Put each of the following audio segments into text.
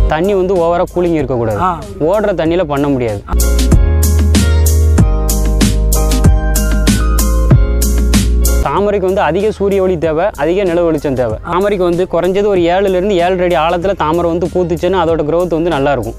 தண்ணி வந்து ஓவராக கூலிங் இருக்கக்கூடாது ஆ ஓடுற தண்ணியில் பண்ண முடியாது தாமரைக்கு வந்து அதிக சூரிய ஒளி தேவை அதிக நில வெளிச்சம் தேவை தாமரைக்கு வந்து குறைஞ்சது ஒரு ஏழுலேருந்து ஏழு அடி ஆழத்தில் தாமரை வந்து பூத்துச்சுன்னா அதோட growth வந்து நல்லா இருக்கும்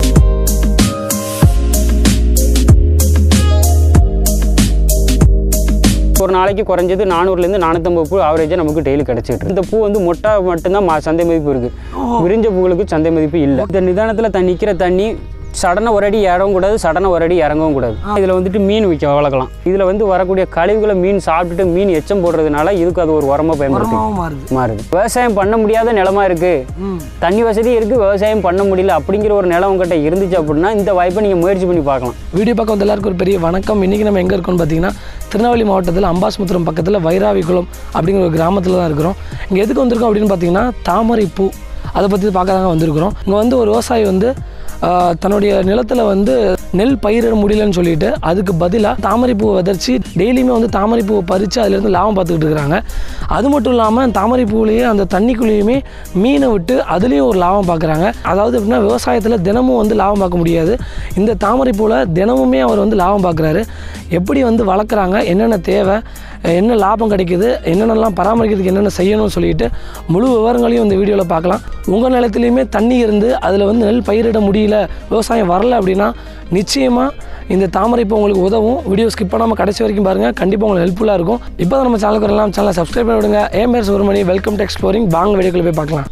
ஒரு நாளைக்கு குறைஞ்சது நானூறுலேருந்து நானூற்றம்பது பூ ஆவரேஜாக நமக்கு டெய்லி கிடைச்சிட்டு இருக்கு. இந்த பூ வந்து மொட்டை மட்டும்தான் மா- சந்தை மதிப்பு இருக்குது விரிஞ்ச பூக்களுக்கு சந்தை மதிப்பு இல்லை இந்த நிதானத்தில் தண்ணி நிற்கிற தண்ணி சடனாக ஒரு அடி இறங்கவும் கூடாது சடனாக ஒரு அடி இறங்கவும் கூடாது இதில் வந்துட்டு மீன் விற்க வளர்க்கலாம் இதில் வந்து வரக்கூடிய கழிவுகளை மீன் சாப்பிட்டுட்டு மீன் எச்சம் போடுறதுனால இதுக்கு அது ஒரு உரமாக பயன்படுத்தி உரமாகவும் மாறுது மாறுது விவசாயம் பண்ண முடியாத நிலமா இருக்குது ம் தண்ணி வசதி இருக்குது விவசாயம் பண்ண முடியல அப்படிங்கிற ஒரு நிலம் உங்ககிட்ட இருந்துச்சு அப்படின்னா இந்த வாய்ப்பை நீங்கள் முயற்சி பண்ணி பார்க்கலாம் வீடியோ பார்க்க வந்த எல்லாருக்கும் ஒரு பெரிய வணக்கம் இன்றைக்கி நம்ம எங்கே இருக்கோம்னு பார்த்தீங்கன்னா திருநெல்வேலி மாவட்டத்தில் அம்பாஸ்முத்திரம் பக்கத்தில் வைராவிக்குளம் அப்படிங்கிற ஒரு கிராமத்தில் தான் இருக்கிறோம் இங்கே எதுக்கு வந்திருக்கோம் அப்படின்னு பார்த்தீங்கன்னா தாமரை பூ அதை பற்றி பார்க்க தாங்க வந்திருக்கிறோம் இங்கே வந்து ஒரு விவசாயி வந்து ஆஹ், தன்னுடைய நிலத்தில் வந்து நெல் பயிரிட முடியலன்னு சொல்லிட்டு அதுக்கு பதிலாக தாமரை பூவை விதைச்சி டெய்லியுமே வந்து தாமரை பூவை பறித்து அதுலேருந்து லாபம் பார்த்துக்கிட்டு இருக்கிறாங்க அது மட்டும் இல்லாமல் தாமரை பூவிலேயே அந்த தண்ணிக்குள்ளேயுமே மீனை விட்டு அதுலேயும் ஒரு லாபம் பார்க்குறாங்க அதாவது எப்படின்னா விவசாயத்தில் தினமும் வந்து லாபம் பார்க்க முடியாது இந்த தாமரை பூவில் தினமுமே அவர் வந்து லாபம் பார்க்குறாரு எப்படி வந்து வளர்க்குறாங்க என்னென்ன தேவை என்ன லாபம் கிடைக்குது என்னென்னலாம் பராமரிக்கிறதுக்கு என்னென்ன செய்யணும்னு சொல்லிட்டு முழு விவரங்களையும் இந்த வீடியோவில் பார்க்கலாம் உங்கள் நிலத்துலையுமே தண்ணி இருந்து அதில் வந்து நெல் பயிரிட முடியல விவசாயம் வரல அப்படின்னா நிச்சயமாக இந்த தாமரை பூ உங்களுக்கு உதவும் வீடியோ ஸ்கிப் பண்ணாமல் கடைசி வரைக்கும் பாருங்கள் கண்டிப்பாக உங்களுக்கு ஹெல்ப்ஃபுல்லாக இருக்கும் இப்போ தான் நம்ம சேனலுக்கு வரலாம் சேனலை சப்ஸ்கிரைப் பண்ணி விடுங்க ஏன் பேர் சுப்ரமணி வெல்கம் டு எக்ஸ்ப்ளோரிங் வாங்க வீடியோக்குள்ள போய் பார்க்கலாம்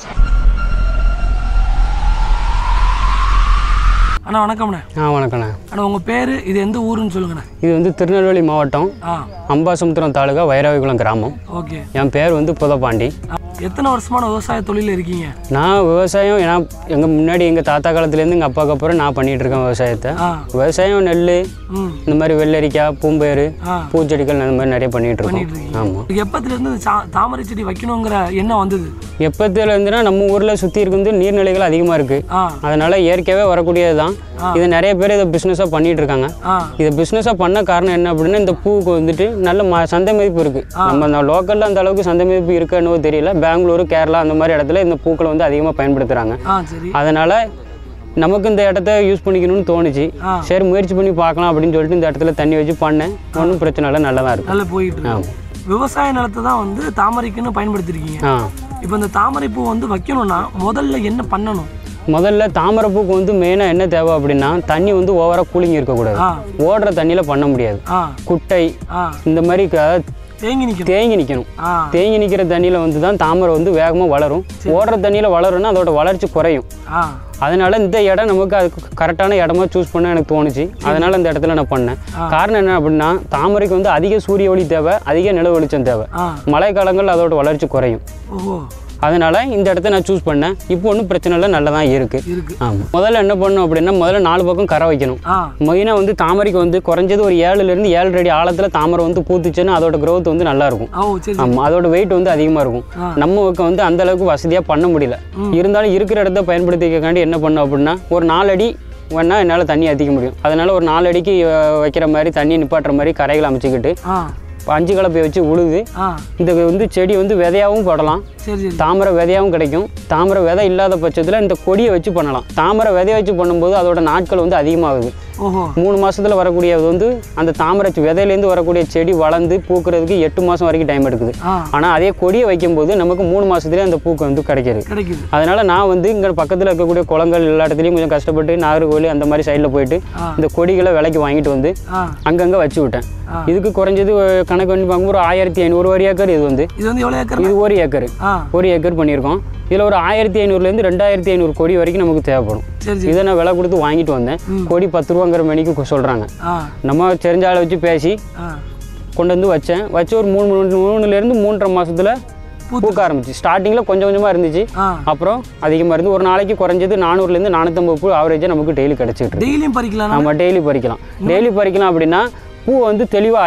அண்ணா வணக்கம்ண்ணே ஆ வணக்கண்ணே அண்ணா உங்கள் பேர் இது எந்த ஊருன்னு சொல்லுங்கண்ணே இது வந்து திருநெல்வேலி மாவட்டம் ஆ அம்பாசமுத்திரம் தாலுகா வைராவிகுளம் கிராமம் ஓகே என் பேர் வந்து புதப்பாண்டி எத்தனை வருஷமான விவசாய தொழில் இருக்கீங்க நான் விவசாயம் ஏன்னா எங்கள் முன்னாடி எங்கள் தாத்தா காலத்துலேருந்து எங்கள் அப்பாவுக்கு அப்புறம் நான் பண்ணிகிட்டு இருக்கேன் விவசாயத்தை ஆ விவசாயம் நெல் ம் இந்த மாதிரி வெள்ளரிக்காய் பூம்பேறு ஆ பூச்செடிகள் அந்த மாதிரி நிறைய பண்ணிகிட்டு இருக்கோம் பண்ணிட்டு இருக்கீங்க ஆமாம் இதுக்கு எப்பத்துலேருந்து இந்த சா- தாமரை செடி வைக்கணுங்கிற எண்ணம் வந்தது எப்போத்துலேருந்துனா நம்ம ஊரில் சுற்றி இருக்குது நீர்நிலைகள் அதிகமாக இருக்குது ஆ அதனால் இயற்கையாகவே வரக்கூடியது தான் இது நிறைய பேர் இதை பிஸ்னஸாக பண்ணிகிட்டு இருக்காங்க ஆ இதை பிஸ்னஸாக பண்ண காரணம் என்ன அப்படின்னா இந்த பூவுக்கு வந்துட்டு நல்ல ம சந்தை மதிப்பு இருக்குது நம்ம அந்த லோக்கலில் அந்த அளவுக்கு சந்தை மதிப்பு இருக்குன்னு தெரியல பெங்களூரு கேரளா அந்த மாதிரி இடத்துல இந்த பூக்களை வந்து அதிகமாக பயன்படுத்துகிறாங்க ஆ சரி அதனால் நமக்கு இந்த இடத்த யூஸ் பண்ணிக்கணும்னு தோணுச்சு ஆ. சரி முயற்சி பண்ணி பார்க்கலாம் அப்படின்னு சொல்லிட்டு இந்த இடத்துல தண்ணி வச்சு பண்ணேன் ஒன்றும் பிரச்சனை இல்லை நல்லா தான் இருக்கும் நல்லா போயிட்டு இருக்கு ஆமாம் விவசாய நிலத்தை தான் வந்து தாமரைக்குன்னு பயன்படுத்திருக்கீங்க ஆ இப்போ இந்த தாமரை பூ வந்து வைக்கணும்னா முதல்ல என்ன பண்ணணும் முதல்ல தாமரைப்பூக்கு வந்து மெயினாக என்ன தேவை அப்படின்னா தண்ணி வந்து ஓவராக கூலிங் இருக்கக்கூடாது ஆ ஓடுற தண்ணியில் பண்ண முடியாது ஆ குட்டை ஆ இந்த மாதிரி க- தேங்கி நிற்கணும் தேங்கி நிற்கணும் ஆ தேங்கி நிற்கிற தண்ணியில் வந்து தான் தாமரை வந்து வேகமாக வளரும் ஓடுற தண்ணியில் வளரும்னா அதோட வளர்ச்சி குறையும் ஆ அதனால இந்த இடம் நமக்கு அதுக்கு கரெக்டான இடமா சூஸ் பண்ண எனக்கு தோணுச்சு அதனால இந்த இடத்துல நான் பண்ணேன் காரணம் என்ன அப்படின்னா தாமரைக்கு வந்து அதிக சூரிய ஒளி தேவை அதிக நில வெளிச்சம் தேவை ஆ மழை காலங்களில் அதோட வளர்ச்சி குறையும் ஓஹோ அதனால இந்த இடத்த நான் சூஸ் பண்ணேன் இப்போ ஒன்றும் பிரச்சனை இல்லை நல்லா தான் இருக்குது இருக்கு ஆமாம் முதல்ல என்ன பண்ணணும் அப்படின்னா முதல்ல நாலு பக்கம் கரை வைக்கணும் ஆ மெயினாக வந்து தாமரைக்கு வந்து குறைஞ்சது ஒரு ஏழுலேருந்து ஏழு அடி ஆழத்தில் தாமரை வந்து பூத்துச்சுன்னா அதோட growth வந்து நல்லா இருக்கும் ஓ சரி சரி. ஆமாம் அதோட வெயிட் வந்து அதிகமாக இருக்கும் ஆ. நமக்கு வந்து அந்த அளவுக்கு வசதியாக பண்ண முடியல இருந்தாலும் இருக்கிற இடத்த பயன்படுத்திக்காண்டி என்ன பண்ணோம் அப்படின்னா ஒரு நாலு அடி வேணா என்னால் தண்ணி அதிக்க முடியும் அதனால ஒரு நாலு அடிக்கு அஹ், வைக்கிற மாதிரி தண்ணி நிப்பாட்டுற மாதிரி கரைகளை அமைச்சிக்கிட்டு ஆ அஞ்சு கலப்பை வச்சு உழுது ஆ இந்த வந்து செடி வந்து விதையாகவும் போடலாம் சரி சரி தாமரை விதையாகவும் கிடைக்கும் தாமரை விதை இல்லாத பட்சத்தில் இந்த கொடியை வச்சு பண்ணலாம் தாமரை விதைய வச்சு பண்ணும்போது அதோட நாட்கள் வந்து அதிகமாகுது ஓஹோ மூணு மாசத்துல வரக்கூடியது வந்து அந்த தாமரை விதையிலேருந்து வரக்கூடிய செடி வளர்ந்து பூக்கிறதுக்கு எட்டு மாதம் வரைக்கும் டைம் எடுக்குது ஆ ஆனால் அதே கொடியை வைக்கும்போது நமக்கு மூணு மாதத்துலேயே அந்த பூக்கு வந்து கிடைக்கிது கிடைக்குது அதனால் நான் வந்து இங்கே பக்கத்தில் இருக்கக்கூடிய குளங்கள் எல்லா இடத்துலையும் கொஞ்சம் கஷ்டப்பட்டு நாகர்கோவில் அந்த மாதிரி சைடில் போயிட்டு ஆ. இந்த கொடிகளை விலைக்கு வாங்கிட்டு வந்து ஆ அங்கங்கே வச்சு விட்டேன் ஆ. இதுக்கு குறைஞ்சது அஹ், கணக்கு பண்ணி பார்க்கும்போது ஒரு ஆயிரத்தி ஐநூறு ஒரு ஏக்கர் இது வந்து இது வந்து எவ்வளோ ஏக்கர் இது ஒரு ஏக்கர் ஆ ஒரு ஏக்கர் பண்ணியிருக்கோம் இதில் ஒரு ஆயிரத்தி ஐநூறுலேருந்து ரெண்டாயிரத்தி ஐநூறு கொடி வரைக்கும் நமக்கு தேவைப்படும் சரி சரி இதை நான் விலை கொடுத்து வாங்கிட்டு வந்தேன் கொடி பத்து ரூபாங்கிற மணிக்கு சொல்கிறாங்க ஆ நம்ம தெரிஞ்ச ஆளை வச்சு பேசி ஆ கொண்டு வந்து வச்சேன் வச்சு ஒரு மூணு மூணு மூணுலேருந்து மூன்றரை மாசத்துல பூக்க ஆரம்பிச்சு ஸ்டார்டிங்கில் கொஞ்சம் கொஞ்சமாக இருந்துச்சு ஆ அப்புறம் அதிகமாக இருந்து ஒரு நாளைக்கு குறைஞ்சது நானூறுலேருந்து நானூற்றம்பது பூ ஆவரேஜாக நமக்கு டெய்லி கிடச்சிட்டு இருக்கு டெய்லியும் பறிக்கலாம் நம்ம டெய்லி பறிக்கலாம் டெய்லி பறிக்கலாம் அப்படின்னா பூ வந்து தெளிவாக ஆயணும்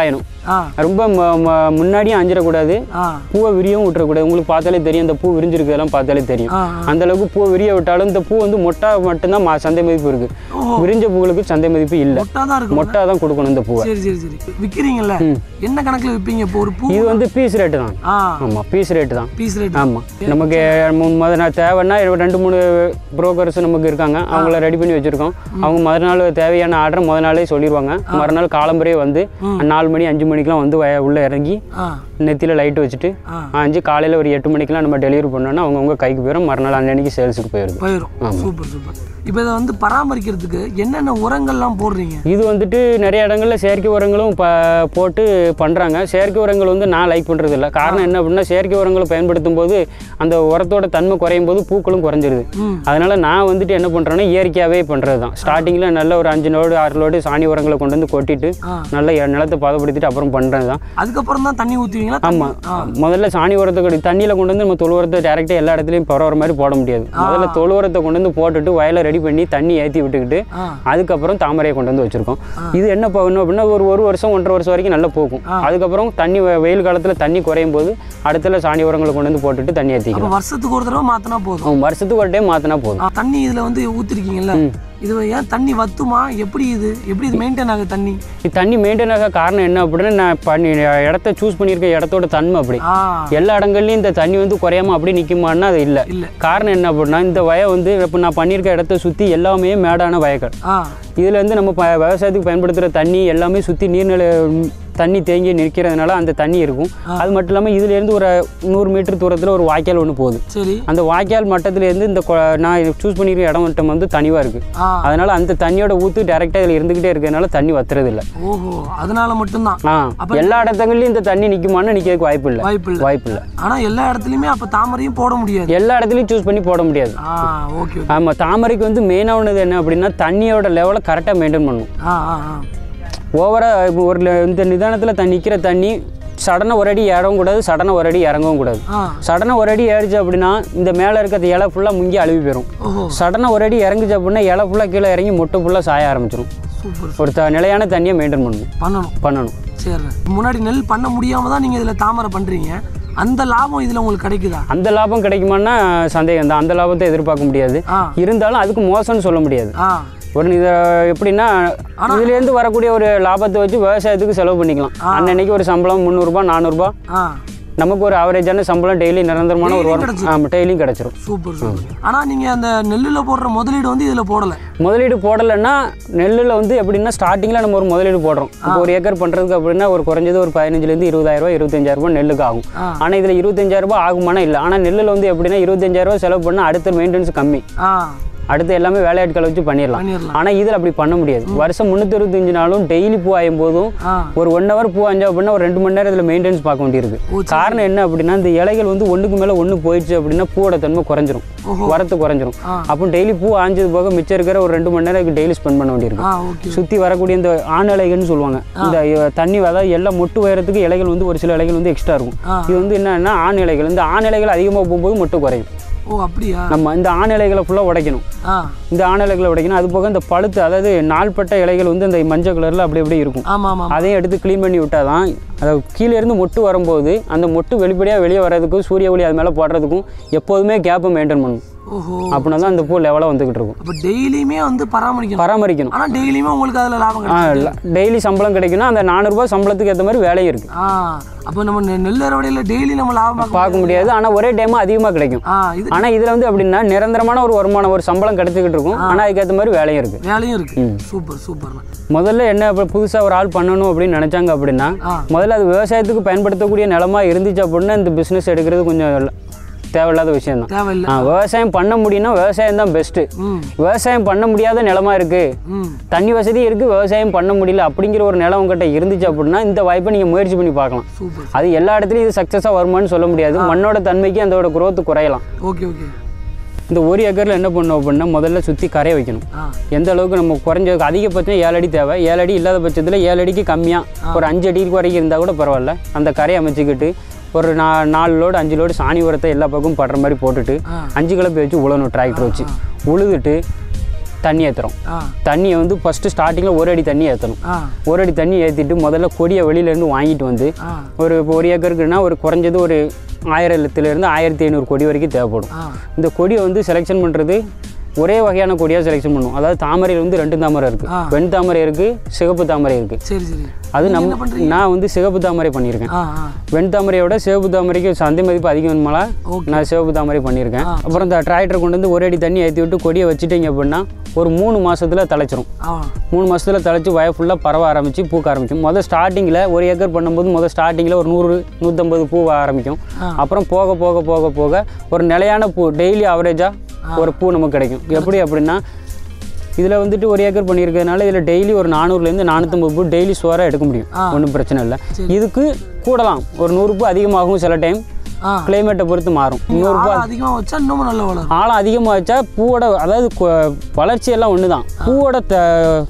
ஆ ரொம்ப ம- ம- முன்னாடியும் அஞ்சிடக்கூடாது ஆ பூவை விரியவும் விட்டுறக்கூடாது உங்களுக்கு பார்த்தாலே தெரியும் இந்த பூ விரிஞ்சிருக்கிறதெல்லாம் பார்த்தாலே தெரியும் ஆ அந்த அளவுக்கு பூவை விரிய விட்டாலும் இந்த பூ வந்து மொட்டா மட்டும்தான் மா- சந்தை மதிப்பு இருக்கு விரிஞ்ச பூவுக்கு சந்தை மதிப்பு இல்லை மொட்டா தான் இருக்கும் மொட்டா தான் கொடுக்கணும் இந்த பூவை சரி சரி சரி விற்கிறீங்கல்ல என்ன கணக்குல விற்பீங்க இப்போ ஒரு பூ இது வந்து பீஸ் ரேட்டு தான் ஆ ஆமாம் பீஸ் ரேட்டு தான் பீஸ் ரேட் ஆமாம் நமக்கு மு- முத நாள் தேவைன்னா ஒரு ரெண்டு மூணு புரோக்கர்ஸ் நமக்கு இருக்காங்க அவங்கள ரெடி பண்ணி வச்சுருக்கோம் அவங்க முத நாள் தேவையான ஆர்டர் முத நாளே சொல்லிடுவாங்க மறுநாள் காலம்பரே வந்து நாலு மணி அஞ்சு மணிக்கெலாம் வந்து வய- உள்ள இறங்கி ஆ நெத்தியில் லைட் வச்சுட்டு ஆ. அஞ்சு காலையில் ஒரு எட்டு மணிக்கெலாம் நம்ம டெலிவரி பண்ணோன்னா அவங்கவுங்க கைக்கு போயிடும் மறுநாள் அன்னன்னைக்கு சேல்ஸுக்கு போயிடுது போயிடும் சூப்பர் சூப்பர் இப்போ இதை வந்து பராமரிக்கிறதுக்கு என்னென்ன உரங்கள்லாம் போடுறீங்க இது வந்துட்டு நிறைய இடங்கள்ல செயற்கை உரங்களும் ப போட்டு பண்ணுறாங்க செயற்கை உரங்கள் வந்து நான் லைக் பண்ணுறது இல்லை காரணம் என்ன அப்படின்னா செயற்கை உரங்களை பயன்படுத்தும் போது அந்த உரத்தோட தன்மை குறையும் போது பூக்களும் குறைஞ்சிருது ம். அதனால நான் வந்துட்டு என்ன பண்ணுறேன்னா இயற்கையாகவே பண்ணுறது தான் ஸ்டார்டிங்கில் நல்ல ஒரு அஞ்சு லோடு ஆறு லோடு சாணி உரங்களை கொண்டு வந்து கொட்டிட்டு ஆ. நல்ல எ- நிலத்தை பதப்படுத்திட்டு அப்புறம் பண்ணுறது தான் அதுக்கப்புறம் தான் தண்ணி ஊற்றுவீங்களா ஆமாம் முதல்ல சாணி உரத்தை கொண்டு தண்ணியில் கொண்டு வந்து நம்ம தொழு உரத்தை டேரெக்டாக எல்லா இடத்துலையும் பரவுற மாதிரி போட முடியாது முதல்ல தொழு உரத்தை கொண்டு வந்து போட்டுட்டு வயலை ரெடி பண்ணி தண்ணி ஏற்றி விட்டுக்கிட்டு ஆ அதுக்கப்புறம் தாமரையை கொண்டு வந்து வச்சுருக்கோம் இது என்ன பண்ணணும் அப்படின்னா ஒரு ஒரு வருஷம் ஒன்றரை வருஷம் வரைக்கும் நல்லா போகும் அதுக்கப்புறம் தண்ணி வெ- வெயில் காலத்தில் தண்ணி குறையும் போது அடுத்துல சாணி உரங்களை கொண்டு வந்து போட்டுட்டு தண்ணி ஏற்றிக்கலாம் அப்போ வருஷத்துக்கு ஒரு தடவை மாற்றினா போதும் வருஷத்துக்கு ஒரு டைம் மாற்றினா போதும் ஆ, தண்ணி இதில் வந்து ஊற்றிருக்கீங்கல்ல இது ஏன் தண்ணி வத்துமா எப்படி இது எப்படி இது மெயின்டைன் ஆகுது தண்ணி இது தண்ணி மெயின்டைன் ஆக காரணம் என்ன அப்படின்னா நான் பண்ணி இடத்த சூஸ் பண்ணியிருக்க இடத்தோட தன்மை அப்படி ஆ எல்லா இடங்கள்லையும் இந்த தண்ணி வந்து குறையாம அப்படி நிற்குமான்னா அது இல்லை இல்ல. காரணம் என்ன அப்படின்னா இந்த வய வந்து இப்போ நான் பண்ணியிருக்க இடத்த சுற்றி எல்லாமே மேடான வயல்கள் ஆ இதில் வந்து நம்ம ப விவசாயத்துக்கு பயன்படுத்துகிற தண்ணி எல்லாமே சுற்றி நீர்நிலை ம், தண்ணி தேங்கி நிற்கிறதுனால அந்த தண்ணி இருக்கும் அது மட்டும் இல்லாமல் இதுலேருந்து ஒரு நூறு மீட்டர் தூரத்தில் ஒரு வாய்க்கால் ஒன்று போகுது சரி அந்த வாய்க்கால் மட்டத்துலேருந்து இந்த கொ- நான் சூஸ் பண்ணியிருக்க இடம் மட்டும் வந்து தனிவாக இருக்குது ஆ அதனால் அந்த தண்ணியோட ஊற்று டேரெக்டாக இதில் இருந்துக்கிட்டே இருக்கிறதுனால தண்ணி வத்துறது இல்லை ஓஹோ அதனால மட்டும்தான் ஆ எல்லா இடத்துங்கள்லையும் இந்த தண்ணி நிற்குமான்னு நிற்கிறதுக்கு வாய்ப்பு இல்லை வாய்ப்பு இல்லை வாய்ப்பு இல்லை ஆனா எல்லா இடத்துலையுமே அப்போ தாமரையும் போட முடியாது எல்லா இடத்துலையும் சூஸ் பண்ணி போட முடியாது ஆ ஓகே ஓகே ஆமாம் தாமரைக்கு வந்து மெயினானது என்ன அப்படின்னா தண்ணியோட லெவலை கரெக்டாக மெயின்டைன் பண்ணணும் ஆ ஆ ஆ ஓவராக ஒரு ல- இந்த நிதானத்தில் தண்ணி நிற்கிற தண்ணி சடனாக ஒரு அடி ஏறவும் கூடாது சடனாக ஒரு அடி இறங்கவும் கூடாது ஆ சடனாக ஒரு அடி ஏறிச்சு அப்படின்னா இந்த மேலே இருக்கிற இலை ஃபுல்லாக முங்கி அழுவி போயிடும் ஓஹோ சடனாக ஒரு அடி இறங்குச்சு அப்படின்னா இலை ஃபுல்லாக கீழே இறங்கி முட்டை ஃபுல்லாக சாய ஆரம்பிச்சிடும் சூப்பர் ஒரு த நிலையான தண்ணியை மெயின்டைன் பண்ணணும் பண்ணணும் பண்ணணும் சரி முன்னாடி நெல் பண்ண முடியாம தான் நீங்க இதுல தாமரை பண்றீங்க அந்த லாபம் இதுல உங்களுக்கு கிடைக்குதா அந்த லாபம் கிடைக்குமான்னா சந்தேகம் தான் அந்த லாபத்தை எதிர்பார்க்க முடியாது ஆ இருந்தாலும் அதுக்கு மோசம்னு சொல்ல முடியாது ஆ ஒரு இதை எப்படின்னா இதுலேருந்து வரக்கூடிய ஒரு லாபத்தை வச்சு விவசாயத்துக்கு செலவு பண்ணிக்கலாம் அன்னன்னைக்கு ஒரு சம்பளம் முந்நூறுரூபா நானூறுரூபா ஆ நமக்கு ஒரு ஆவரேஜான சம்பளம் டெய்லி நிரந்தரமான ஒரு ஒர்க் ஆமாம் டெய்லியும் கிடச்சிரும் சூப்பர் சூப்பர் ஆனா நீங்க அந்த நெல்லுல போடுற முதலீடு வந்து இதுல போடல முதலீடு போடலைன்னா நெல்லில் வந்து எப்படின்னா ஸ்டார்டிங்கில் நம்ம ஒரு முதலீடு போடுறோம் இப்போ ஒரு ஏக்கர் பண்ணுறதுக்கு அப்படின்னா ஒரு குறைஞ்சது ஒரு பதினஞ்சுலேருந்து இருபதாயிரரூபா இருபத்தஞ்சாயிரரூபா நெல்லுக்கு ஆகும் ஆ. ஆனால் இதில் இருபத்தஞ்சாயிரரூபா ஆகுமானா இல்லை ஆனால் நெல்லில் வந்து எப்படின்னா இருபத்தஞ்சாயிரரூபா செலவு பண்ணால் அடுத்த மெயின்டெனன்ஸ் கம்மி ஆ அடுத்து எல்லாமே வேலையாட்களை வச்சு பண்ணிடலாம் பண்ணிடலாம் ஆனால் இதில் அப்படி பண்ண முடியாது வருஷம் முந்நூற்றி நாளும் டெய்லி பூ ஆயும் போதும் ஆ ஒரு ஒன் ஹவர் பூ அஞ்சா அப்படின்னா ஒரு ரெண்டு மணி நேரம் இதில் மெயின்டெனன்ஸ் பார்க்க வேண்டியிருக்கு ஓ, காரணம் என்ன அப்படின்னா இந்த இலைகள் வந்து ஒன்றுக்கு மேலே ஒன்று போயிடுச்சு அப்படின்னா பூவோட தன்மை குறைஞ்சிரும் ஓஹோ. வரத்து குறைஞ்சிரும் ஆ. அப்போ டெய்லி பூ ஆஞ்சது போக மிச்சம் இருக்கிற ஒரு ரெண்டு மணி நேரம் டெய்லி ஸ்பெண்ட் பண்ண வேண்டியிருக்கு ஆ ஓகே சுற்றி வரக்கூடிய இந்த ஆண் இலைகள்னு சொல்லுவாங்க இந்த அஹ், தண்ணி அதாவது எல்லா மொட்டு உயரத்துக்கு இலைகள் வந்து ஒரு சில இலைகள் வந்து எக்ஸ்ட்ரா இருக்கும் ஆ. இது வந்து என்னன்னா ஆண் இலைகள் இந்த ஆண் இலைகள் அதிகமாக போகும்போது மொட்டு குறையும் ஓ அப்படியா நம்ம இந்த ஆண் இலைகளை ஃபுல்லாக உடைக்கணும் ஆ இந்த ஆண் இலைகளை உடைக்கணும் அது போக இந்த பழுத்து அதாவது நாள்பட்ட இலைகள் வந்து இந்த மஞ்சள் கலரில் அப்படி அப்படியே இருக்கும் ஆமா ஆமா அதையும் எடுத்து க்ளீன் பண்ணி விட்டால் தான் அதை கீழே இருந்து மொட்டு வரும்போது அந்த மொட்டு வெளிப்படையாக வெளியே வர்றதுக்கும் சூரிய ஒளி அது மேலே போடுறதுக்கும் எப்போதுமே கேப்பை மெயின்டைன் பண்ணணும் ஓஹோ அப்படின்னா தான் அந்த பூ லெவலாக வந்துக்கிட்டு இருக்கும் அப்ப டெய்லியுமே வந்து பராமரிக்கணும் பராமரிக்கணும் ஆனா டெய்லியுமே உங்களுக்கு அதுல லாபம் ஆ கிடைக்கும் டெய்லி சம்பளம் கிடைக்குன்னா அந்த நானூறுரூபா சம்பளத்துக்கு ஏற்ற மாதிரி வேலையும் இருக்குது ஆ அப்போ நம்ம நெ- நெல் அறுவடையில டெய்லி நம்ம லாபம் பார்க்க பார்க்க முடியாது ஆனால் ஒரே டைமாக அதிகமாக கிடைக்கும் ஆ இது ஆனால் இதில் வந்து எப்படின்னா நிரந்தரமான ஒரு வருமானம் ஒரு சம்பளம் கிடைச்சிக்கிட்டு இருக்கும் ஆனால் அதுக்கேற்ற மாதிரி வேலையும் இருக்குது வேலையும் இருக்கு சூப்பர் சூப்பர் முதல்ல என்ன இப்போ புதுசாக ஒரு ஆள் பண்ணணும் அப்படின்னு நினச்சாங்க அப்படின்னா ஆ. முதல்ல அது விவசாயத்துக்கு பயன்படுத்தக்கூடிய நிலமா இருந்துச்சு அப்படின்னா இந்த பிஸ்னஸ் எடுக்கிறது கொஞ்சம் இல்ல- தேவையில்லாத விஷயம் தான் தேவையில்லை விவசாயம் பண்ண முடியும்னா விவசாயம் தான் பெஸ்ட்டு ம் விவசாயம் பண்ண முடியாத நிலமா இருக்குது ம் தண்ணி வசதி இருக்குது விவசாயம் பண்ண முடியல அப்படிங்கிற ஒரு நிலம் உங்ககிட்ட இருந்துச்சு அப்படின்னா இந்த வாய்ப்பை நீங்கள் முயற்சி பண்ணி பார்க்கலாம் சூப்பர் அது எல்லா இடத்துலையும் இது சக்ஸஸாக வருமான்னு சொல்ல முடியாது மண்ணோட தன்மைக்கு அதோட growth குறையலாம் ஓகே ஓகே இந்த ஒரு ஏக்கரில் என்ன பண்ணோம் அப்படின்னா முதல்ல சுற்றி கரையை வைக்கணும் ஆ எந்த அளவுக்கு நம்ம குறைஞ்ச அதிகபட்சம் ஏழு அடி தேவை ஏழு அடி இல்லாத பட்சத்தில் ஏழு அடிக்கு கம்மியாக ஒரு அஞ்சு அடிக்கு வரைக்கும் இருந்தால் கூட பரவாயில்ல அந்த கரையை அமைச்சிக்கிட்டு ஒரு நா நாலு லோடு அஞ்சு லோடு சாணி உரத்தை எல்லா பக்கமும் படுற மாதிரி போட்டுட்டு ஆ. அஞ்சு கிளப்பி வச்சு உழணும் டிராக்டர் வச்சு உழுதுட்டு தண்ணி ஏற்றுறோம் ஆ தண்ணியை வந்து ஃபஸ்ட்டு ஸ்டார்டிங்கில் ஒரு அடி தண்ணி ஏற்றணும் ஆ ஒரு அடி தண்ணி ஏற்றிட்டு முதல்ல கொடியை வெளியிலேருந்து வாங்கிட்டு வந்து ஆ ஒரு இப்போ ஒரு ஏக்கருக்குன்னா ஒரு குறைஞ்சது ஒரு ஆயிரத்துலேருந்து ஆயிரத்தி ஐநூறு கொடி வரைக்கும் தேவைப்படும் ஆ இந்த கொடியை வந்து செலெக்ஷன் பண்ணுறது ஒரே வகையான கொடியாக செலெக்ஷன் பண்ணுவோம் அதாவது தாமரையில் வந்து ரெண்டு தாமரை இருக்குது ஆ. வெண் தாமரை இருக்குது சிகப்பு தாமரை இருக்குது சரி சரி அது என்ன நம்ம பண்றீங்க? நான் வந்து சிகப்பு தாமரை பண்ணியிருக்கேன் ஆ ஆ வெண் தாமரையோட சிவப்பு தாமரைக்கு சந்தை மதிப்பு அதிகம் வேணுமால ஓகே நான் சிவப்பு தாமரை பண்ணியிருக்கேன் ஆ. அப்புறம் இந்த டிராக்டர் கொண்டு வந்து ஒரு அடி தண்ணி ஏற்றி விட்டு கொடியை வச்சுட்டீங்க அப்படின்னா ஒரு மூணு மாசத்துல தலைச்சிரும் ஆ மூணு மாசத்துல தலைச்சு வய ஃபுல்லாக பரவ ஆரம்பிச்சு பூக்க ஆரம்பிக்கும் முதல் ஸ்டார்டிங்கில் ஒரு ஏக்கர் பண்ணும்போது முதல் ஸ்டார்டிங்கில் ஒரு நூறு நூற்றம்பது பூ ஆரம்பிக்கும் ஆ. அப்புறம் போக போக போக போக ஒரு நிலையான பூ டெய்லி ஆவரேஜாக ஒரு பூ நமக்கு கிடைக்கும் எப்படி அப்படின்னா இதில் வந்துட்டு ஒரு ஏக்கர் பண்ணியிருக்கிறதுனால இதில் டெய்லி ஒரு நானூறுலேருந்து நானூற்றம்பது பூ டெய்லி சுவராக எடுக்க முடியும் ஆ. ஒன்றும் பிரச்சனை இல்லை சரி. இதுக்கு கூடலாம் ஒரு நூறு பூ அதிகமாகும் சில டைம் ஆ கிளைமேட்டை பொறுத்து மாறும் நூறு பூ ஆழம் அதிகமாக வச்சா இன்னமும் நல்லா வளரும் ஆழம் அதிகமாக வச்சா பூவோட அதாவது கொ- வளர்ச்சி எல்லாம் ஒன்று தான் பூவோட த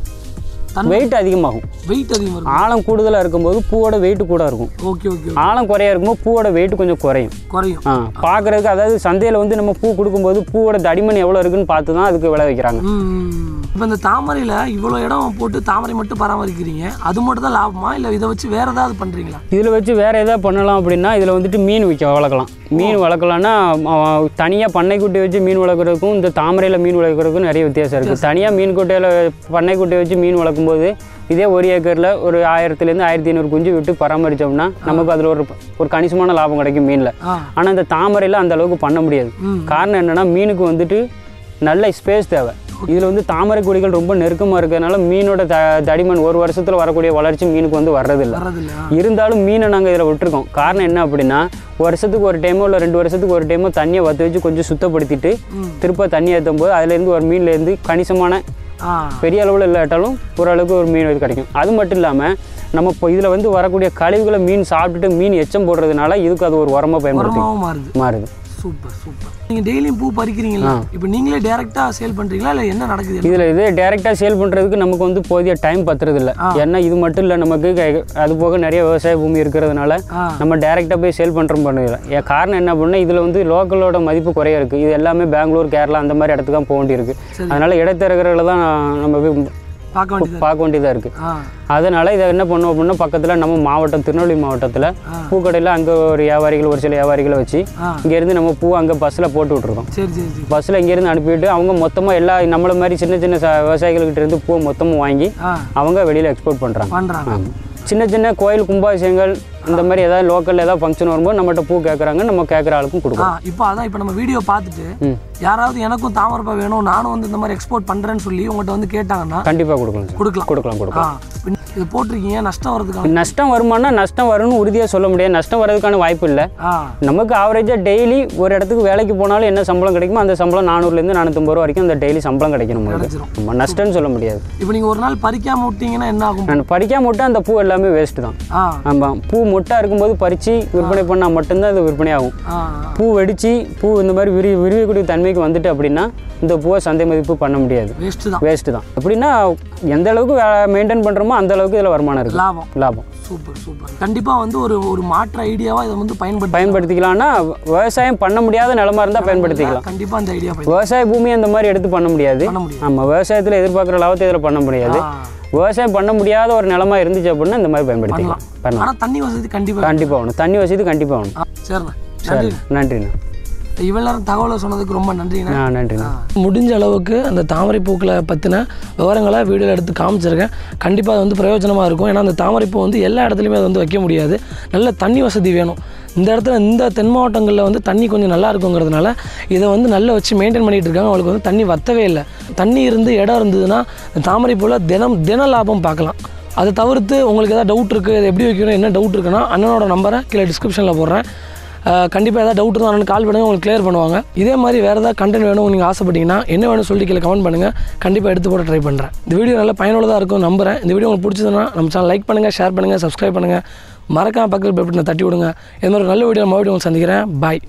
வெயிட் அதிகமாகும் வெயிட் அதிகமாக இருக்கும் ஆழம் கூடுதலாக இருக்கும்போது பூவோட வெயிட் கூட இருக்கும் ஓகே ஓகே ஆழம் குறையா இருக்கும்போது பூவோட வெயிட் கொஞ்சம் குறையும் குறையும் ஆ பார்க்குறதுக்கு அதாவது சந்தையில் வந்து நம்ம பூ கொடுக்கும்போது பூவோட தடிமன் எவ்வளோ இருக்குன்னு பார்த்து தான் அதுக்கு விளை வைக்கிறாங்க இப்போ இந்த தாமரையில் இவ்வளோ இடம் போட்டு தாமரை மட்டும் பராமரிக்கிறீங்க அது மட்டும் தான் லாபமா இல்லை இதை வச்சு வேற ஏதாவது பண்ணுறீங்களா இதில் வச்சு வேறு எதாவது பண்ணலாம் அப்படின்னா இதில் வந்துட்டு மீன் விற்க வளர்க்கலாம் மீன் வளர்க்கலாம்னா தனியாக பண்ணைக்குட்டி வச்சு மீன் வளர்க்குறதுக்கும் இந்த தாமரையில் மீன் வளர்க்குறதுக்கும் நிறைய வித்தியாசம் இருக்குது தனியாக மீன் குட்டையில் பண்ணைக்குட்டி வச்சு மீன் வளர்க்கும்போது இதே ஒரு ஏக்கரில் ஒரு ஆயிரத்துலேருந்து ஆயிரத்தி ஐநூறு குஞ்சு விட்டு பராமரித்தோம்னா நமக்கு அதில் ஒரு ஒரு கணிசமான லாபம் கிடைக்கும் மீனில் ஆ ஆனால் இந்த தாமரையில் அந்த அளவுக்கு பண்ண முடியாது ம் காரணம் என்னென்னா மீனுக்கு வந்துட்டு நல்ல ஸ்பேஸ் தேவை இதில் வந்து தாமரை கொடிகள் ரொம்ப நெருக்கமாக இருக்கிறதுனால மீனோட த தடிமன் ஒரு வருஷத்தில் வரக்கூடிய வளர்ச்சி மீனுக்கு வந்து வர்றதில்லை வர்றதில்ல ஆ. இருந்தாலும் மீனை நாங்கள் இதில் விட்டுருக்கோம் காரணம் என்ன அப்படின்னா வருஷத்துக்கு ஒரு டைமோ இல்லை ரெண்டு வருஷத்துக்கு ஒரு டைமோ தண்ணியை வற்ற வச்சு கொஞ்சம் சுத்தப்படுத்திட்டு ம் திருப்ப தண்ணி ஏற்றும் போது அதுலேருந்து ஒரு மீன்லேருந்து கணிசமான ஆ பெரிய அளவில் இல்லாட்டாலும் ஓரளவுக்கு ஒரு மீன் இது கிடைக்கும் அது மட்டும் இல்லாமல் நம்ம இப்போ இதில் வந்து வரக்கூடிய கழிவுகளை மீன் சாப்பிட்டுட்டு மீன் எச்சம் போடுறதுனால இதுக்கு அது ஒரு உரமாக பயன்படுத்தி உரமாகவும் மாறுது மாறுது சூப்பர் சூப்பர் நீங்கள் டெய்லியும் பூ பறிக்கிறீங்களா இப்போ நீங்களே டேரெக்டாக சேல் பண்ணுறீங்களா இல்லை என்ன நடக்குது இதில் இது டேரெக்டாக சேல் பண்ணுறதுக்கு நமக்கு வந்து போதிய டைம் பத்துறதில்ல ஏன்னா இது மட்டும் இல்லை நமக்கு கை- அது போக நிறைய விவசாய பூமி இருக்கிறதுனால ஆ நம்ம டேரெக்டாக போய் சேல் பண்ணுறோம் பண்ணுறதில்ல ஏன் காரணம் என்ன அப்படின்னா இதில் வந்து லோக்கலோட மதிப்பு குறைய இருக்குது இது எல்லாமே பெங்களூர் கேரளா அந்த மாதிரி இடத்துக்கு தான் போக வேண்டியிருக்கு சரி. அதனால் இடைத்தரகர்களை தான் நம்ம போய் பார்க்க வேண்டியது பார்க்க வேண்டியதாக இருக்குது ஆ அதனால் இதை என்ன பண்ணோம் அப்படின்னா பக்கத்தில் நம்ம மாவட்டம் திருநெல்வேலி மாவட்டத்தில் ஆ. பூக்கடையில் அங்கே ஒரு வியாபாரிகள் ஒரு சில வியாபாரிகளை வச்சு ஆ இங்கேருந்து நம்ம பூ அங்கே பஸ்ஸில் போட்டு விட்ருக்கோம் சரி சரி சரி பஸ்ஸில் இங்கேருந்து அனுப்பிவிட்டு அவங்க மொத்தமாக எல்லா நம்மள மாதிரி சின்ன சின்ன ச விவசாயிகள்கிட்ட இருந்து பூ மொத்தமாக வாங்கி ஆ அவங்க வெளியில் எக்ஸ்போர்ட் பண்ணுறாங்க பண்ணுறாங்க ஆமாம் சின்ன சின்ன கோயில் கும்பாபிஷேகங்கள் இந்த மாதிரி ஏதாவது லோக்கலில் ஏதாவது ஃபங்க்ஷன் வரும்போது நம்மகிட்ட பூ கேட்குறாங்க நம்ம கேட்குற ஆளுக்கும் ஆ கொடுக்கும் இப்போ அதான் இப்போ நம்ம வீடியோ பார்த்துட்டு ம் யாராவது எனக்கும் தாமரைப்பா வேணும் நானும் வந்து இந்த மாதிரி எக்ஸ்போர்ட் பண்ணுறேன்னு சொல்லி உங்கள்கிட்ட வந்து கேட்டாங்கன்னா கண்டிப்பாக கொடுக்கலாம் சார் கொடுக்கலாம் கொடுக்கலாம் ஆ கொடுக்கலாம் இப்ப இது போட்டிருக்கீங்க நஷ்டம் வர்றதுக்கான நஷ்டம் வருமானா நஷ்டம் வரும்னு உறுதியாக சொல்ல முடியாது நஷ்டம் வர்றதுக்கான வாய்ப்பு இல்லை ஆ நமக்கு ஆவரேஜாக டெய்லி ஒரு இடத்துக்கு வேலைக்கு போனாலும் என்ன சம்பளம் கிடைக்குமோ அந்த சம்பளம் நானூறுலேருந்து நானூற்றம்பது ரூபா வரைக்கும் அந்த டெய்லி சம்பளம் கிடைக்கும் நமக்கு கிடைச்சிரும் நம்ம நஷ்டம்னு சொல்ல முடியாது இப்போ நீங்கள் ஒரு நாள் பறிக்காம விட்டீங்கன்னா என்ன ஆகும் நான் பறிக்காம விட்டா அந்த பூ எல்லாமே வேஸ்ட்டு தான் ஆ ஆமாம் பூ மொட்டாக இருக்கும்போது பறித்து விற்பனை பண்ணால் மட்டும்தான் அது விற்பனை ஆகும் ஆ பூ வெடித்து பூ இந்த மாதிரி விரி விரிவக்கூடிய தன்மைக்கு வந்துட்டு அப்படின்னா இந்த பூவை சந்தை மதிப்பு பண்ண முடியாது வேஸ்ட்டு தான் வேஸ்ட்டு தான் எப்படின்னா எந்த அளவுக்கு மெயின்டைன் பண்ணுறோமோ அந்த அளவுக்கு இதில் வருமானம் இருக்குது லாபம் லாபம் சூப்பர் சூப்பர் கண்டிப்பாக வந்து ஒரு ஒரு மாற்று ஐடியாவாக இதை வந்து பயன்படுத்தி பயன்படுத்திக்கலாம்னா விவசாயம் பண்ண முடியாத நிலமா இருந்தால் பயன்படுத்திக்கலாம் கண்டிப்பாக அந்த ஐடியா பயன் விவசாய பூமி அந்த மாதிரி எடுத்து பண்ண முடியாது பண்ண முடியும் ஆமாம் விவசாயத்தில் எதிர்பார்க்குற லாபத்தை இதில் பண்ண முடியாது ஆ விவசாயம் பண்ண முடியாத ஒரு நிலமா இருந்துச்சு அப்படின்னா இந்த மாதிரி பயன்படுத்திக்கலாம் பண்ணலாம் ஆனால் தண்ணி வசதி கண்டிப்பாக கண்டிப்பாக வேணும் தண்ணி வசதி கண்டிப்பாக வேணும் ஆ சரிண்ணா சரி நன்றிண்ணா இவ்வளோ நேரம் தகவலை சொன்னதுக்கு ரொம்ப நன்றிண்ணா ஆ நன்றிண்ணா முடிஞ்ச அளவுக்கு அந்த தாமரை பூக்களை பற்றின விவரங்களை வீடியோவில் எடுத்து காமிச்சிருக்கேன் கண்டிப்பாக அது வந்து பிரயோஜனமாக இருக்கும் ஏன்னா அந்த தாமரை பூ வந்து எல்லா இடத்துலையுமே அது வந்து வைக்க முடியாது நல்ல தண்ணி வசதி வேணும் இந்த இடத்துல இந்த தென் மாவட்டங்களில் வந்து தண்ணி கொஞ்சம் நல்லா இருக்குங்கிறதுனால இதை வந்து நல்லா வச்சு மெயின்டைன் பண்ணிகிட்டு இருக்காங்க அவங்களுக்கு வந்து தண்ணி வத்தவே இல்லை தண்ணி இருந்து இடம் இருந்ததுன்னா இந்த தாமரை பூவில் தினம் தின லாபம் பார்க்கலாம் அதை தவிர்த்து உங்களுக்கு ஏதாவது டவுட் இருக்குது இதை எப்படி வைக்கணும் என்ன டவுட் இருக்குன்னா அண்ணனோட நம்பரை கீழே டிஸ்கிரிப்ஷனில் போடுறேன் கண்டிப்பாக ஏதாவது டவுட் இருந்தால் கால் பண்ணுங்க உங்களுக்கு கிளியர் பண்ணுவாங்க இதே மாதிரி வேறு ஏதாவது கண்டென்ட் வேணும் நீங்கள் ஆசைப்பட்டீங்கன்னா என்ன வேணும் சொல்லிட்டு கீழே கமெண்ட் பண்ணுங்கள் கண்டிப்பாக எடுத்து போட ட்ரை பண்ணுறேன் இந்த வீடியோ நல்லா பயனுள்ளதாக இருக்கும் நம்புறேன் இந்த வீடியோ உங்களுக்கு பிடிச்சதுன்னா நம்ம சேனல் லைக் பண்ணுங்கள் ஷேர் பண்ணுங்கள் சப்ஸ்கிரைப் பண்ணுங்கள் மறக்காம பக்கத்தில் பெல் பட்டனை தட்டி விடுங்க இது மாதிரி ஒரு நல்ல வீடியோ மறுபடியும் உங்களுக்கு சந்திக்கிறேன் பாய்